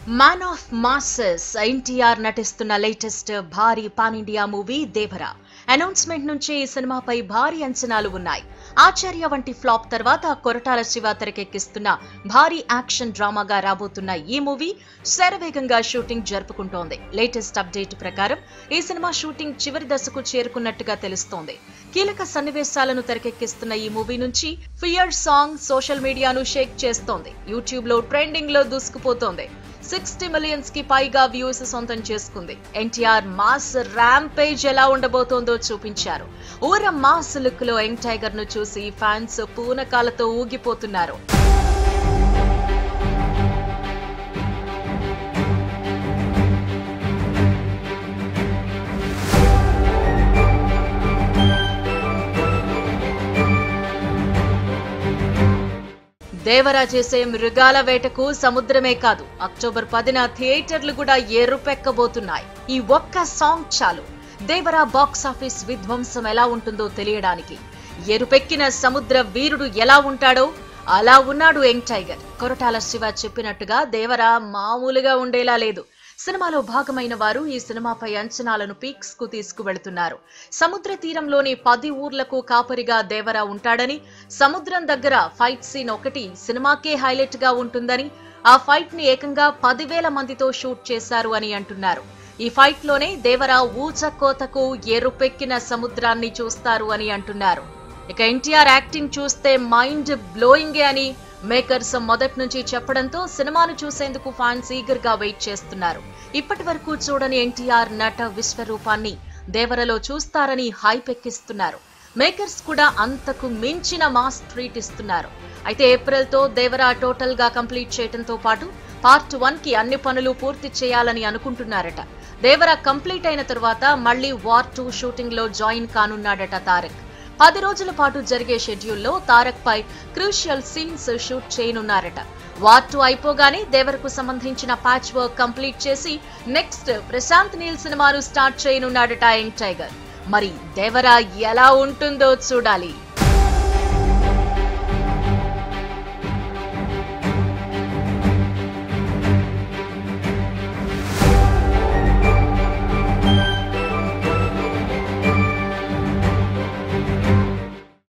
man of masses NTR నటిస్తున్న latest భారీ pan India movie Devara announcement నుంచే ఈ సినిమాపై భారీ అంచనాలు ఉన్నాయి ఆచార్య వంటి ఫ్లాప్ తర్వాత కొరటాల శివ తెరకెక్కిస్తున్న భారీ యాక్షన్ డ్రామాగా రాబోతున్న ఈ మూవీ శరవేగంగా షూటింగ్ జరుపుకుంటోంది లేటెస్ట్ అప్డేట్ ప్రకారం ఈ సినిమా షూటింగ్ చివరి దశకు చేరుకున్నట్టుగా తెలుస్తోంది కీలక సన్నివేశాలను తెరకెక్కిస్తున్న ఈ మూవీ నుంచి ఫియర్ సాంగ్ సోషల్ మీడియాను షేక్ చేస్తోంది యూట్యూబ్ లో ట్రెండింగ్ లో దూసుకుపోతోంది సిక్స్టీ మిలియన్స్ కి పైగా వ్యూస్ సొంతం చేసుకుంది ఎన్టీఆర్ మాస్ ర్యాంపేజ్ ఎలా ఉండబోతోందో చూపించారు ఊర మాస్ లుక్ లో యంగ్ టైగర్ ను చూసి ఫ్యాన్స్ పూనకాలతో ఊగిపోతున్నారు దేవరా చేసే మృగాల వేటకు సముద్రమే కాదు అక్టోబర్ పదిన థియేటర్లు కూడా ఎరుపెక్కబోతున్నాయి ఈ ఒక్క సాంగ్ చాలు దేవరా బాక్స్ ఆఫీస్ విధ్వంసం ఎలా ఉంటుందో తెలియడానికి ఎరుపెక్కిన సముద్ర వీరుడు ఎలా ఉంటాడో అలా ఉన్నాడు యంగ్ టైగర్ కొరటాల శివ చెప్పినట్టుగా దేవరా మామూలుగా ఉండేలా లేదు సినిమాలో భాగమైన వారు ఈ సినిమాపై అంచనాలను పీక్స్ కు తీసుకువెళుతున్నారు సముద్ర తీరంలోని పది ఊర్లకు కాపరిగా దేవరా ఉంటాడని సముద్రం దగ్గర ఫైట్ సీన్ ఒకటి సినిమాకే హైలైట్ గా ఉంటుందని ఆ ఫైట్ ని ఏకంగా పదివేల మందితో షూట్ చేశారు అని అంటున్నారు ఈ ఫైట్ లోనే దేవరా ఊచకోతకు ఎరుపెక్కిన సముద్రాన్ని చూస్తారు అని అంటున్నారు ఇక ఎన్టీఆర్ యాక్టింగ్ చూస్తే మైండ్ బ్లోయింగే అని మేకర్స్ మొదటి నుంచి చెప్పడంతో సినిమాను చూసేందుకు ఫ్యాన్స్ ఈగర్ గా వెయిట్ చేస్తున్నారు ఇప్పటి వరకు చూడని ఎన్టీఆర్ నట విశ్వరూపాన్ని దేవరలో చూస్తారని హైప్ ఎక్కిస్తున్నారు మేకర్స్ కూడా అంతకు మించిన మాస్ ట్రీట్ ఇస్తున్నారు అయితే ఏప్రిల్ తో దేవరా టోటల్ గా కంప్లీట్ చేయడంతో పాటు పార్ట్ వన్ కి అన్ని పనులు పూర్తి చేయాలని అనుకుంటున్నారట దేవరా కంప్లీట్ అయిన తరువాత మళ్లీ వార్ టూ షూటింగ్ లో జాయిన్ కానున్నాడట తారక్ పది రోజుల పాటు జరిగే షెడ్యూల్లో తారక్ పై క్రూషియల్ సీన్స్ షూట్ చేయనున్నారట వార్ టూ అయిపోగానే దేవరకు సంబంధించిన ప్యాచ్ వర్క్ కంప్లీట్ చేసి నెక్స్ట్ ప్రశాంత్ నీల్ సినిమాను స్టార్ట్ చేయనున్నాడట యంగ్ టైగర్ మరి దేవరా ఎలా ఉంటుందో చూడాలి